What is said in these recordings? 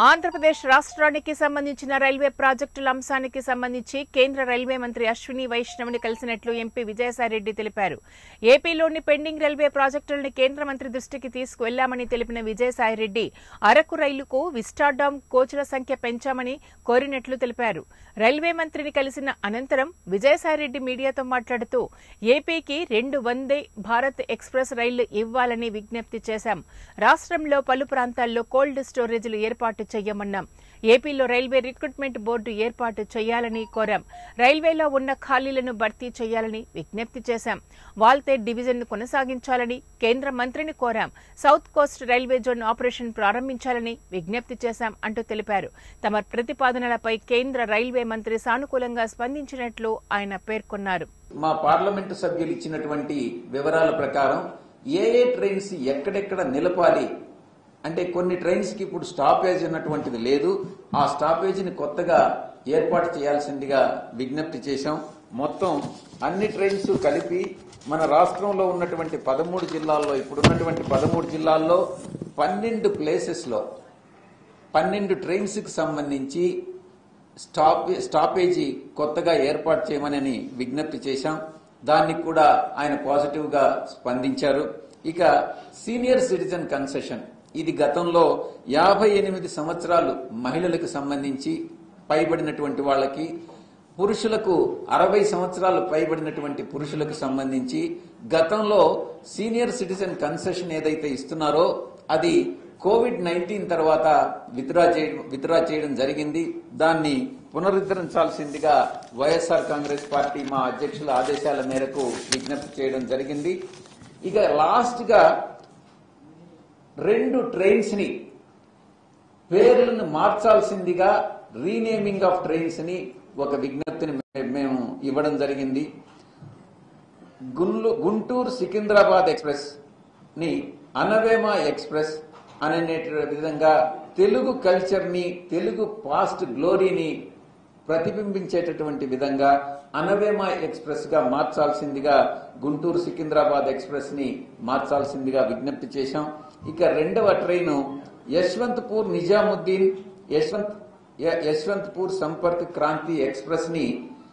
ఆంధ్రప్రదేశ్ రాష్ట్రానికి సంబంధించిన రైల్వే ప్రాజెక్టుల అంశానికి సంబంధించి కేంద్ర రైల్వే మంత్రి అశ్విని వైష్ణవ్ని కలిసినట్లు ఎంపీ విజయసాయిరెడ్డి తెలిపారు ఏపీలోని పెండింగ్ రైల్వే ప్రాజెక్టులను కేంద్ర మంత్రి దృష్టికి తీసుకువెళ్లామని తెలిపిన విజయసాయిరెడ్డి అరకు రైలుకు విస్టాడామ్ కోచ్ల సంఖ్య పెంచామని కోరినట్లు తెలిపారు రైల్వే మంత్రిని కలిసిన అనంతరం విజయసాయిరెడ్డి మీడియాతో మాట్లాడుతూ ఏపీకి రెండు వందే భారత్ ఎక్స్ప్రెస్ రైళ్లు ఇవ్వాలని విజ్ఞప్తి చేశాం రాష్ట్రంలో పలు ప్రాంతాల్లో కోల్డ్ స్టోరేజీలు ఏర్పాటు చేయమన్నాం ఏపీలో రైల్వే రిక్రూట్మెంట్ బోర్డు ఏర్పాటు చేయాలని కోరాం రైల్వేలో ఉన్న ఖాళీలను భర్తీ చేయాలని విజ్ఞప్తి చేశాం వాల్తే డివిజన్ కొనసాగించాలని కేంద్ర మంత్రిని కోరాం south coast railway zone operation ప్రారంభించాలని విజ్ఞప్తి చేశాం అంటూ తెలిపారు తమ ప్రతిపాదనలపై కేంద్ర రైల్వే మంత్రి సానుకూలంగా స్పందించినట్లు ఆయన పేర్కొన్నారు మా పార్లమెంటు సభ్యులు ఇచ్చినటువంటి వివరాల ప్రకారం ఏ ఏ ట్రైన్స్ ఎక్కడెక్కడ నిలపాలి అంటే కొన్ని ట్రైన్స్ కి ఇప్పుడు స్టాపేజ్ ఉన్నటువంటిది లేదు ఆ స్టాపేజీని కొత్తగా ఏర్పాటు చేయాల్సిందిగా విజ్ఞప్తి చేశాం మొత్తం అన్ని ట్రైన్స్ కలిపి మన రాష్ట్రంలో ఉన్నటువంటి పదమూడు జిల్లాల్లో ఇప్పుడున్నటువంటి పదమూడు జిల్లాల్లో పన్నెండు ప్లేసెస్ లో పన్నెండు ట్రైన్స్ కి సంబంధించి స్టాప్ స్టాపేజీ కొత్తగా ఏర్పాటు చేయమని విజ్ఞప్తి చేశాం దానికి కూడా ఆయన పాజిటివ్ గా స్పందించారు ఇక సీనియర్ సిటిజన్ కన్సెషన్ ఇది గతంలో యాభై ఎనిమిది సంవత్సరాలు మహిళలకు సంబంధించి పైబడినటువంటి వాళ్ళకి పురుషులకు అరవై సంవత్సరాలు పైబడినటువంటి పురుషులకు సంబంధించి గతంలో సీనియర్ సిటిజన్ కన్సెషన్ ఏదైతే ఇస్తున్నారో అది కోవిడ్ నైన్టీన్ తర్వాత విత్డ్రా చేయడం విత్డ్రా చేయడం జరిగింది దాన్ని పునరుద్ధరించాల్సిందిగా వైఎస్ఆర్ కాంగ్రెస్ పార్టీ మా అధ్యక్షుల ఆదేశాల మేరకు విజ్ఞప్తి చేయడం జరిగింది ఇక లాస్ట్ గా రెండు ట్రైన్స్ ని పేర్లను మార్చాల్సిందిగా రీనేమింగ్ ఆఫ్ ట్రైన్స్ ని ఒక విజ్ఞప్తిని మే- మేము ఇవ్వడం జరిగింది గుల్లు గుంటూరు సికింద్రాబాద్ ఎక్స్ప్రెస్ ని అనవేమా ఎక్స్ప్రెస్ అనే విధంగా తెలుగు కల్చర్ ని తెలుగు పాస్ట్ గ్లోరీని ప్రతిబింబించేటటువంటి విధంగా అనవేమా ఎక్స్ప్రెస్ గా మార్చాల్సిందిగా గుంటూరు సికింద్రాబాద్ ఎక్స్ప్రెస్ ని మార్చాల్సిందిగా విజ్ఞప్తి చేశాం ఇక రెండవ ట్రైను యశ్వంత్పూర్ నిజాముద్దీన్ యశ్వంత్ య- యశ్వంత్పూర్ సంపర్క్ క్రాంతి ఎక్స్ప్రెస్ ని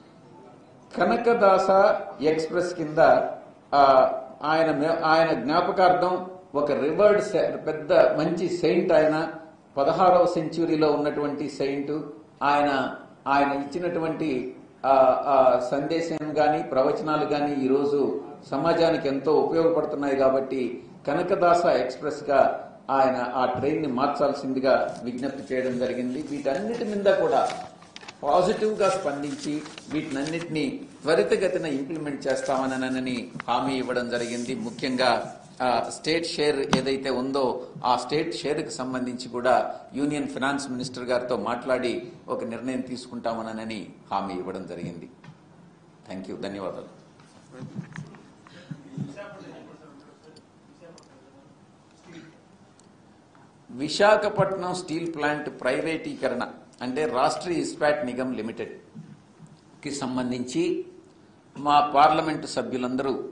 కనకదాస ఎక్స్ప్రెస్ కింద ఆ, ఆయన మే- ఆయన జ్ఞాపకార్థం ఒక రివర్డ్ సె- పెద్ద మంచి సెయింట్ ఆయన పదహారవ సెంచురీలో ఉన్నటువంటి సెయింట్ ఆయన ఆయన ఇచ్చినటువంటి ఆ, ఆ సందేశం గాని ప్రవచనాలు గాని ఈ రోజు సమాజానికి ఎంతో ఉపయోగపడుతున్నాయి కాబట్టి కనకదాస ఎక్స్ప్రెస్ గా ఆయన ఆ ట్రైన్ ని మార్చాల్సిందిగా విజ్ఞప్తి చేయడం జరిగింది వీటన్నిటి మీద కూడా పాజిటివ్ గా స్పందించి వీటినన్నిటినీ త్వరితగతిన ఇంప్లిమెంట్ చేస్తామనని హామీ ఇవ్వడం జరిగింది ముఖ్యంగా ఆ, స్టేట్ షేర్ ఏదైతే ఉందో ఆ స్టేట్ షేర్ కి సంబంధించి కూడా యూనియన్ ఫినాన్స్ మినిస్టర్ గారితో మాట్లాడి ఒక నిర్ణయం తీసుకుంటామనని హామీ ఇవ్వడం జరిగింది థ్యాంక్ యూ ధన్యవాదాలు విశాఖపట్నం స్టీల్ ప్లాంట్ ప్రైవేటీకరణ అంటే రాష్ట్రీయ ఇస్పాట్ నిగమ్ లిమిటెడ్ కి సంబంధించి మా పార్లమెంటు సభ్యులందరూ